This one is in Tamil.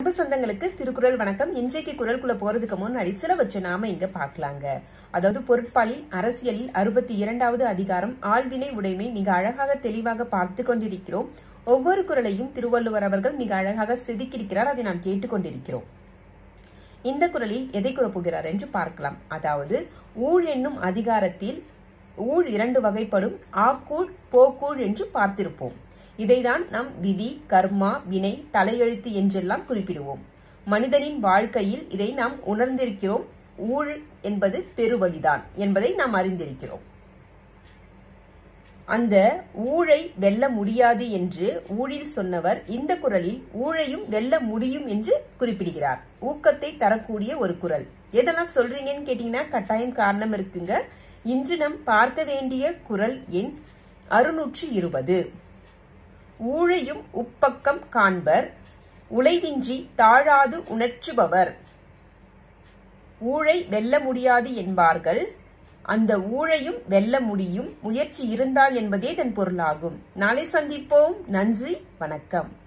அன்பு சொந்தங்களுக்கு திருக்குறள் வணக்கம் இன்றைக்கு குரலுக்குள்ள போறதுக்கு முன்னாடி சிலவற்றை நாம இங்க பார்க்கலாங்க அதாவது பொருட்பாலில் அரசியலில் அறுபத்தி இரண்டாவது அதிகாரம் ஆள்வினை உடைமை மிக அழகாக தெளிவாக பார்த்து கொண்டிருக்கிறோம் ஒவ்வொரு குரலையும் திருவள்ளுவர் அவர்கள் மிக அழகாக செதுக்கியிருக்கிறார் அதை நாம் கேட்டுக்கொண்டிருக்கிறோம் இந்த குரலில் எதை கூறப்போகிறார் என்று பார்க்கலாம் அதாவது ஊழ் என்னும் அதிகாரத்தில் ஊழ் இரண்டு வகைப்படும் ஆக்கூழ் போக்கூழ் என்று பார்த்திருப்போம் இதைதான் நாம் விதி கர்மா வினை தலையெழுத்து என்றெல்லாம் குறிப்பிடுவோம் மனிதனின் வாழ்க்கையில் இதை நாம் உணர்ந்திருக்கிறோம் ஊழ் என்பது பெருவழிதான் என்பதை நாம் அறிந்திருக்கிறோம் அந்த ஊழை வெல்ல முடியாது என்று ஊழில் சொன்னவர் இந்த குரலில் ஊழையும் வெல்ல முடியும் என்று குறிப்பிடுகிறார் ஊக்கத்தை தரக்கூடிய ஒரு குரல் எதெல்லாம் சொல்றீங்கன்னு கேட்டீங்கன்னா கட்டாயம் காரணம் இருக்குங்க இன்று நாம் பார்க்க வேண்டிய குரல் எண் அறுநூற்றி இருபது ஊழையும் உப்பக்கம் காண்பர் உழைவின்றி தாழாது உணர்ச்சுபவர் ஊழை வெல்ல முடியாது என்பார்கள் அந்த ஊழையும் வெல்ல முடியும் முயற்சி இருந்தால் என்பதே இதன் பொருளாகும் நாளை சந்திப்போம் நன்றி வணக்கம்